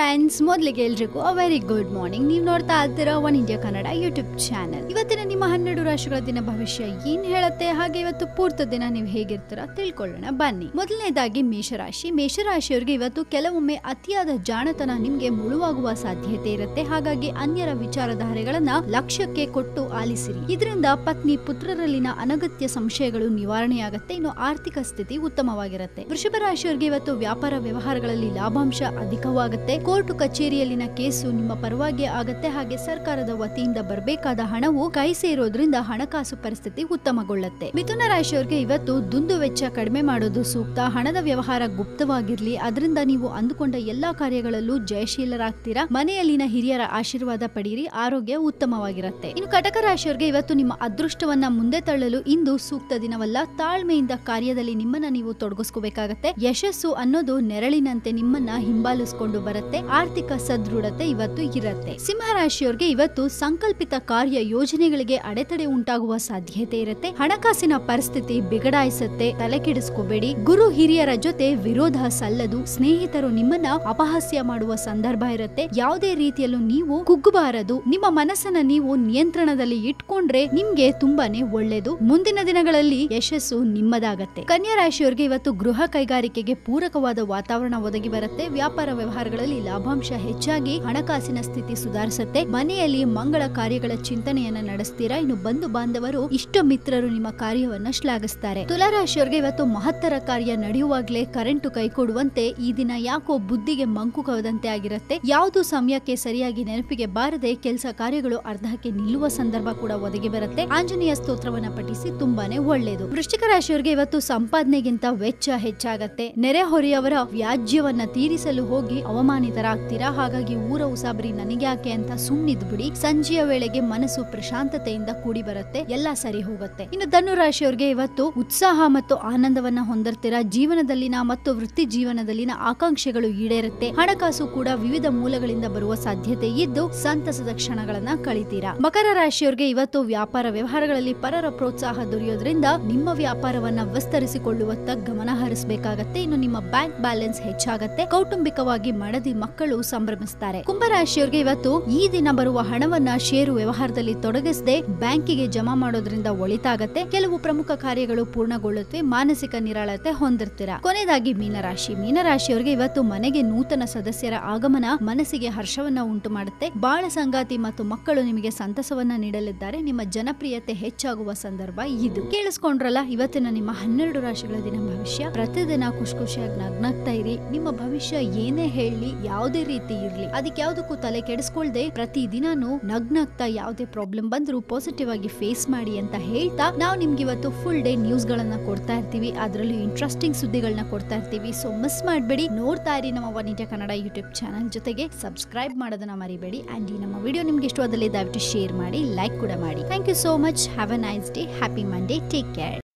friends ಮೊದಲಿಗೆ ಎಲ್ರಿಗೂ a very good morning ನೀವು ನೋಡ್ತಾ ಇದ್ದೀರಾ One India Kannada YouTube channel ಇವತ್ತಿನ ನಿಮ್ಮ ಹನ್ನೆರಡು ರಾಶಿಗಳ ದಿನ ಭವಿಷ್ಯ ಏನ್ ಹೇಳುತ್ತೆ ಹಾಗೆ ಇವತ್ತು ಪೂರ್ತ ದಿನ ನೀವು ಹೇಗಿರ್ತೀರಾ ತಿಳ್ಕೊಳ್ಳೋಣ ಬನ್ನಿ ಮೊದಲನೇದಾಗಿ ಮೇಷರಾಶಿ ಮೇಷರಾಶಿಯವರಿಗೆ ಇವತ್ತು ಕೆಲವೊಮ್ಮೆ ಅತಿಯಾದ ಜಾಣತನ ನಿಮ್ಗೆ ಮುಳುವಾಗುವ ಸಾಧ್ಯತೆ ಇರುತ್ತೆ ಹಾಗಾಗಿ ಅನ್ಯರ ವಿಚಾರಧಾರೆಗಳನ್ನ ಲಕ್ಷ್ಯಕ್ಕೆ ಕೊಟ್ಟು ಆಲಿಸಿರಿ ಇದರಿಂದ ಪತ್ನಿ ಪುತ್ರರಲ್ಲಿನ ಅನಗತ್ಯ ಸಂಶಯಗಳು ನಿವಾರಣೆಯಾಗುತ್ತೆ ಇನ್ನು ಆರ್ಥಿಕ ಸ್ಥಿತಿ ಉತ್ತಮವಾಗಿರುತ್ತೆ ವೃಷಭ ರಾಶಿಯವರಿಗೆ ಇವತ್ತು ವ್ಯಾಪಾರ ವ್ಯವಹಾರಗಳಲ್ಲಿ ಲಾಭಾಂಶ ಅಧಿಕವಾಗುತ್ತೆ ಕೋರ್ಟ್ ಕಚೇರಿಯಲ್ಲಿನ ಕೇಸು ನಿಮ್ಮ ಪರವಾಗಿ ಆಗತ್ತೆ ಹಾಗೆ ಸರ್ಕಾರದ ವತಿಯಿಂದ ಬರಬೇಕಾದ ಹಣವು ಕೈ ಸೇರೋದ್ರಿಂದ ಹಣಕಾಸು ಪರಿಸ್ಥಿತಿ ಉತ್ತಮಗೊಳ್ಳುತ್ತೆ ಮಿಥುನ ರಾಶಿಯವರಿಗೆ ಇವತ್ತು ದುಂದು ವೆಚ್ಚ ಕಡಿಮೆ ಮಾಡೋದು ಸೂಕ್ತ ಹಣದ ವ್ಯವಹಾರ ಗುಪ್ತವಾಗಿರ್ಲಿ ಅದರಿಂದ ನೀವು ಅಂದುಕೊಂಡ ಎಲ್ಲಾ ಕಾರ್ಯಗಳಲ್ಲೂ ಜಯಶೀಲರಾಗ್ತೀರಾ ಮನೆಯಲ್ಲಿನ ಹಿರಿಯರ ಆಶೀರ್ವಾದ ಪಡೆಯಿರಿ ಆರೋಗ್ಯ ಉತ್ತಮವಾಗಿರುತ್ತೆ ಇನ್ನು ಕಟಕ ರಾಶಿಯವರಿಗೆ ಇವತ್ತು ನಿಮ್ಮ ಅದೃಷ್ಟವನ್ನ ಮುಂದೆ ತಳ್ಳಲು ಇಂದು ಸೂಕ್ತ ದಿನವಲ್ಲ ತಾಳ್ಮೆಯಿಂದ ಕಾರ್ಯದಲ್ಲಿ ನಿಮ್ಮನ್ನ ನೀವು ತೊಡಗಿಸ್ಕೋಬೇಕಾಗತ್ತೆ ಯಶಸ್ಸು ಅನ್ನೋದು ನೆರಳಿನಂತೆ ನಿಮ್ಮನ್ನ ಹಿಂಬಾಲಿಸಿಕೊಂಡು ಬರುತ್ತೆ ಆರ್ಥಿಕ ಸದೃಢತೆ ಇವತ್ತು ಇರುತ್ತೆ ಸಿಂಹರಾಶಿಯವರಿಗೆ ಇವತ್ತು ಸಂಕಲ್ಪಿತ ಕಾರ್ಯ ಯೋಜನೆಗಳಿಗೆ ಅಡೆತಡೆ ಉಂಟಾಗುವ ಸಾಧ್ಯತೆ ಇರುತ್ತೆ ಹಣಕಾಸಿನ ಪರಿಸ್ಥಿತಿ ಬಿಗಡಾಯಿಸುತ್ತೆ ತಲೆ ಕೆಡಿಸ್ಕೋಬೇಡಿ ಗುರು ಹಿರಿಯರ ಜೊತೆ ವಿರೋಧ ಸಲ್ಲದು ಸ್ನೇಹಿತರು ನಿಮ್ಮನ್ನ ಅಪಹಾಸ್ಯ ಮಾಡುವ ಸಂದರ್ಭ ಇರುತ್ತೆ ಯಾವುದೇ ರೀತಿಯಲ್ಲೂ ನೀವು ಕುಗ್ಗಬಾರದು ನಿಮ್ಮ ಮನಸ್ಸನ್ನ ನೀವು ನಿಯಂತ್ರಣದಲ್ಲಿ ಇಟ್ಕೊಂಡ್ರೆ ನಿಮ್ಗೆ ತುಂಬಾನೇ ಒಳ್ಳೇದು ಮುಂದಿನ ದಿನಗಳಲ್ಲಿ ಯಶಸ್ಸು ನಿಮ್ಮದಾಗತ್ತೆ ಕನ್ಯಾ ರಾಶಿಯವರಿಗೆ ಇವತ್ತು ಗೃಹ ಕೈಗಾರಿಕೆಗೆ ಪೂರಕವಾದ ವಾತಾವರಣ ಒದಗಿ ಬರುತ್ತೆ ವ್ಯಾಪಾರ ವ್ಯವಹಾರಗಳಲ್ಲಿ ಲಾಭಾಂಶ ಹೆಚ್ಚಾಗಿ ಹಣಕಾಸಿನ ಸ್ಥಿತಿ ಸುಧಾರಿಸುತ್ತೆ ಮನೆಯಲ್ಲಿ ಮಂಗಳ ಕಾರ್ಯಗಳ ಚಿಂತನೆಯನ್ನ ನಡೆಸ್ತೀರಾ ಇನ್ನು ಬಂಧು ಬಾಂಧವರು ಇಷ್ಟ ಮಿತ್ರರು ನಿಮ್ಮ ಕಾರ್ಯವನ್ನ ಶ್ಲಾಘಿಸ್ತಾರೆ ತುಲಾರಾಶಿಯವರಿಗೆ ಇವತ್ತು ಮಹತ್ತರ ಕಾರ್ಯ ನಡೆಯುವಾಗ್ಲೇ ಕರೆಂಟು ಕೈಕೊಡುವಂತೆ ಈ ದಿನ ಯಾಕೋ ಬುದ್ಧಿಗೆ ಮಂಕು ಕವದಂತೆ ಆಗಿರುತ್ತೆ ಯಾವುದು ಸಮಯಕ್ಕೆ ಸರಿಯಾಗಿ ನೆನಪಿಗೆ ಬಾರದೆ ಕೆಲಸ ಕಾರ್ಯಗಳು ಅರ್ಧಕ್ಕೆ ನಿಲ್ಲುವ ಸಂದರ್ಭ ಕೂಡ ಒದಗಿ ಬರುತ್ತೆ ಆಂಜನೇಯ ಸ್ತೋತ್ರವನ್ನ ಪಠಿಸಿ ತುಂಬಾನೇ ಒಳ್ಳೆಯದು ವೃಶ್ಚಿಕ ರಾಶಿಯವರಿಗೆ ಇವತ್ತು ಸಂಪಾದನೆಗಿಂತ ವೆಚ್ಚ ಹೆಚ್ಚಾಗತ್ತೆ ನೆರೆಹೊರೆಯವರ ವ್ಯಾಜ್ಯವನ್ನ ತೀರಿಸಲು ಹೋಗಿ ಅವಮಾನಿತರಾಗ್ತೀರಾ ಹಾಗಾಗಿ ಊರ ಉಸಾಬರಿ ನನಗೆ ಯಾಕೆ ಅಂತ ಸುಮ್ನಿದ್ ಬಿಡಿ ಸಂಜೆಯ ವೇಳೆಗೆ ಮನಸ್ಸು ಪ್ರಶಾಂತತೆಯಿಂದ ಕೂಡಿ ಬರುತ್ತೆ ಎಲ್ಲ ಸರಿ ಹೋಗುತ್ತೆ ಇನ್ನು ಧನು ರಾಶಿಯವರಿಗೆ ಇವತ್ತು ಉತ್ಸಾಹ ಮತ್ತು ಆನಂದವನ್ನ ಹೊಂದಿರ್ತೀರಾ ಜೀವನದಲ್ಲಿನ ಮತ್ತು ವೃತ್ತಿ ಜೀವನದಲ್ಲಿನ ಆಕಾಂಕ್ಷೆಗಳು ಈಡೇರುತ್ತೆ ಹಣಕಾಸು ಕೂಡ ವಿವಿಧ ಮೂಲಗಳಿಂದ ಬರುವ ಸಾಧ್ಯತೆ ಇದ್ದು ಸಂತಸದ ಕ್ಷಣಗಳನ್ನ ಕಳಿತೀರಾ ಮಕರ ರಾಶಿಯವರಿಗೆ ಇವತ್ತು ವ್ಯಾಪಾರ ವ್ಯವಹಾರಗಳಲ್ಲಿ ಪರರ ಪ್ರೋತ್ಸಾಹ ದೊರೆಯೋದ್ರಿಂದ ನಿಮ್ಮ ವ್ಯಾಪಾರವನ್ನ ವಿಸ್ತರಿಸಿಕೊಳ್ಳುವತ್ತ ಗಮನ ಹರಿಸಬೇಕಾಗತ್ತೆ ಇನ್ನು ನಿಮ್ಮ ಬ್ಯಾಂಕ್ ಬ್ಯಾಲೆನ್ಸ್ ಹೆಚ್ಚಾಗತ್ತೆ ಕೌಟುಂಬಿಕವಾಗಿ ಮಡದಿ ಮಕ್ಕಳು ಸಂಭ್ರಮಿಸ್ತಾರೆ ಕುಂಭರಾಶಿಯವರಿಗೆ ಇವತ್ತು ಈ ದಿನ ಬರುವ ಹಣವನ್ನ ಷೇರು ವ್ಯವಹಾರದಲ್ಲಿ ತೊಡಗಿಸದೆ ಬ್ಯಾಂಕಿಗೆ ಜಮಾ ಮಾಡೋದ್ರಿಂದ ಒಳಿತಾಗತ್ತೆ ಕೆಲವು ಪ್ರಮುಖ ಕಾರ್ಯಗಳು ಪೂರ್ಣಗೊಳ್ಳುತ್ತವೆ ಮಾನಸಿಕ ನಿರಾಳತೆ ಹೊಂದಿರ್ತೀರಾ ಕೊನೆಯದಾಗಿ ಮೀನರಾಶಿ ಮೀನರಾಶಿಯವರಿಗೆ ಇವತ್ತು ಮನೆಗೆ ನೂತನ ಸದಸ್ಯರ ಆಗಮನ ಮನಸ್ಸಿಗೆ ಹರ್ಷವನ್ನ ಉಂಟು ಮಾಡುತ್ತೆ ಬಾಳ ಸಂಗಾತಿ ಮತ್ತು ಮಕ್ಕಳು ನಿಮಗೆ ಸಂತಸವನ್ನ ನೀಡಲಿದ್ದಾರೆ ನಿಮ್ಮ ಜನಪ್ರಿಯತೆ ಹೆಚ್ಚಾಗುವ ಸಂದರ್ಭ ಇದು ಕೇಳಿಸ್ಕೊಂಡ್ರಲ್ಲ ಇವತ್ತಿನ ನಿಮ್ಮ ಹನ್ನೆರಡು ರಾಶಿಗಳ ದಿನ ಭವಿಷ್ಯ ಪ್ರತಿದಿನ ಖುಷಿ ಖುಷಿಯಾಗಿ ನಗ್ನಗ್ತಾ ಇರಿ ನಿಮ್ಮ ಭವಿಷ್ಯ ಏನೇ ಹೇಳಲಿ ಯಾವುದೇ ರೀತಿ ಇರ್ಲಿ ಅದಕ್ಕೆ ಯಾವ್ದಕ್ಕೂ ತಲೆ ಕೆಡಿಸ್ಕೊಳ್ದೆ ಪ್ರತಿ ದಿನಾನು ನಗ್ನಗ್ತಾ ಯಾವುದೇ ಪ್ರಾಬ್ಲಮ್ ಬಂದ್ರು ಪಾಸಿಟಿವ್ ಆಗಿ ಫೇಸ್ ಮಾಡಿ ಅಂತ ಹೇಳ್ತಾ ನಾವು ನಿಮ್ಗೆ ಇವತ್ತು ಫುಲ್ ಡೇ ನ್ಯೂಸ್ ಗಳನ್ನ ಕೊಡ್ತಾ ಇರ್ತೀವಿ ಅದರಲ್ಲೂ ಇಂಟ್ರೆಸ್ಟಿಂಗ್ ಸುದ್ದಿಗಳನ್ನ ಕೊಡ್ತಾ ಇರ್ತೀವಿ ಸೊ ಮಿಸ್ ಮಾಡಬೇಡಿ ನೋಡ್ತಾ ಇರಿ ನಮ್ಮ one India Kannada YouTube channel ಜೊತೆಗೆ ಸಬ್ಸ್ಕ್ರೈಬ್ ಮಾಡೋದನ್ನ ಮರಿಬೇಡಿ ಅಂಡ್ ಈ ನಮ್ಮ ವಿಡಿಯೋ ನಿಮ್ಗೆ ಇಷ್ಟವಾದಲ್ಲಿ ದಯವಿಟ್ಟು ಶೇರ್ ಮಾಡಿ ಲೈಕ್ ಕೂಡ ಮಾಡಿ thank you so much have a nice day happy Monday take care